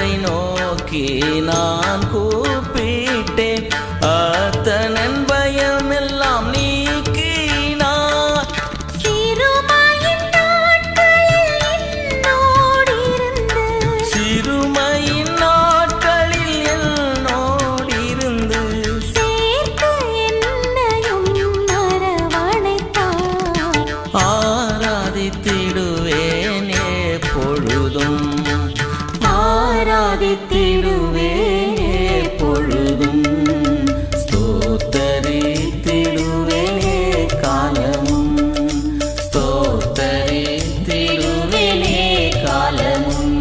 உம்மை நோக்கி நான் கூப்பிட்டேன் அத்தனன் பயமெல்லாம் நீக்கினார் சிறுமையின் நாட்களில் என்னோடிருந்து சிறுமையின் நாட்களில் என்னோடிருந்து சேர்த்து என்னையும் அரவணைத்தார். ஆராதித்திடுவேனே பொழுதும் ஆராதித்திடுவேனே பொழுதும் ஸ்தோத்தரித்திடுவேனே காலமும் ஸ்தோத்தரித்திடுவேனே காலமும்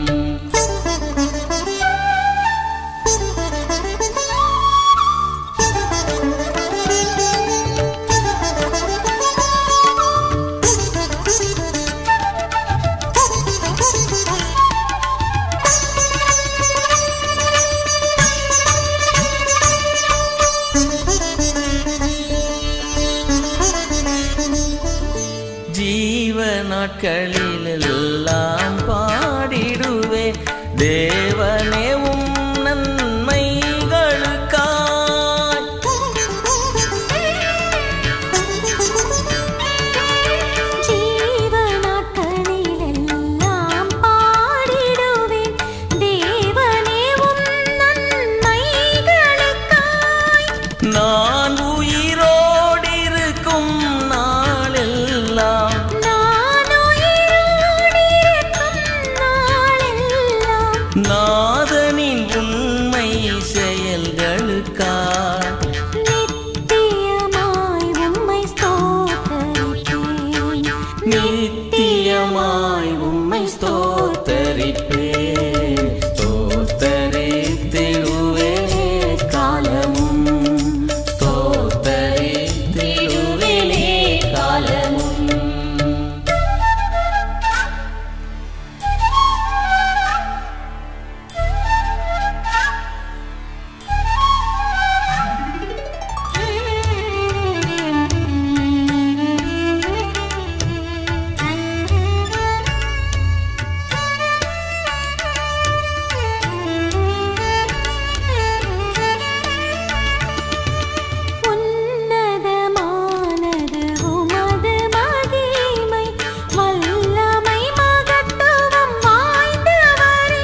ஜீவ நாட்களிலெல்லாம் பாடிடுவேன் தேவனே உம் நன்மைகளுக்காய் ஜீவ நாட்களிலெல்லாம் பாடிடுவேன் தேவனே உம் நன்மைகளுக்காய். நான் உயிரோடிருக்கும் நாளெல்லாம் நான் உயிரோடிருக்கும் நாளெல்லாம் நாதனின் உண்மை செயல்களுக்காய் நித்தியமாய் உம்மை ஸ்தோத்தரிப்பேன். நித்தியமாய் உம்மை ஸ்தோத்தரிப்பேன் ஸ்தோத்தரித்திடுவேனே காலமும் ஸ்தோத்தரித்திடுவேனே காலமும் உன்னதமானது உமது மகிமை வல்லமை மகத்துவம் வாய்ந்தவரே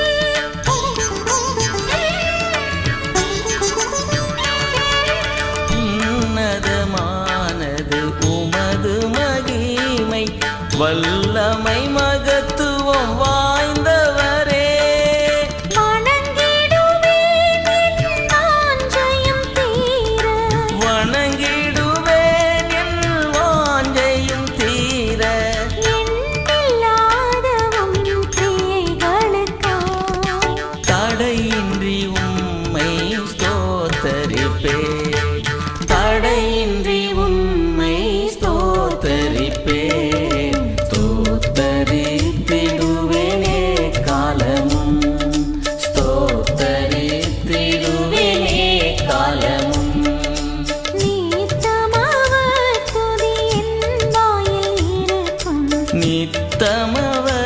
உன்னதமானது உமது மகிமை வல்லமை மகத்துவம் வாய்ந்தவரே வணங்கிடுவேன் என் வாஞ்சையும் தீர வணங்கிடுவேன் என் வாஞ்சையும் தீர எண்ணில்லாதவும் கிரியைகளுக்காய் தடையின்றி உம்மை ஸ்தோத்தரிப்பே தடையின்றி உம்மை ஸ்தோத்தரிப்பே ஸ்தோத்தரித்திடுவேனே காலமும் ஸ்தோத்தரித்திடுவேனே காலமும் நீத்தமவர் துதி என் வாயில் இருக்கும் நித்தமவர்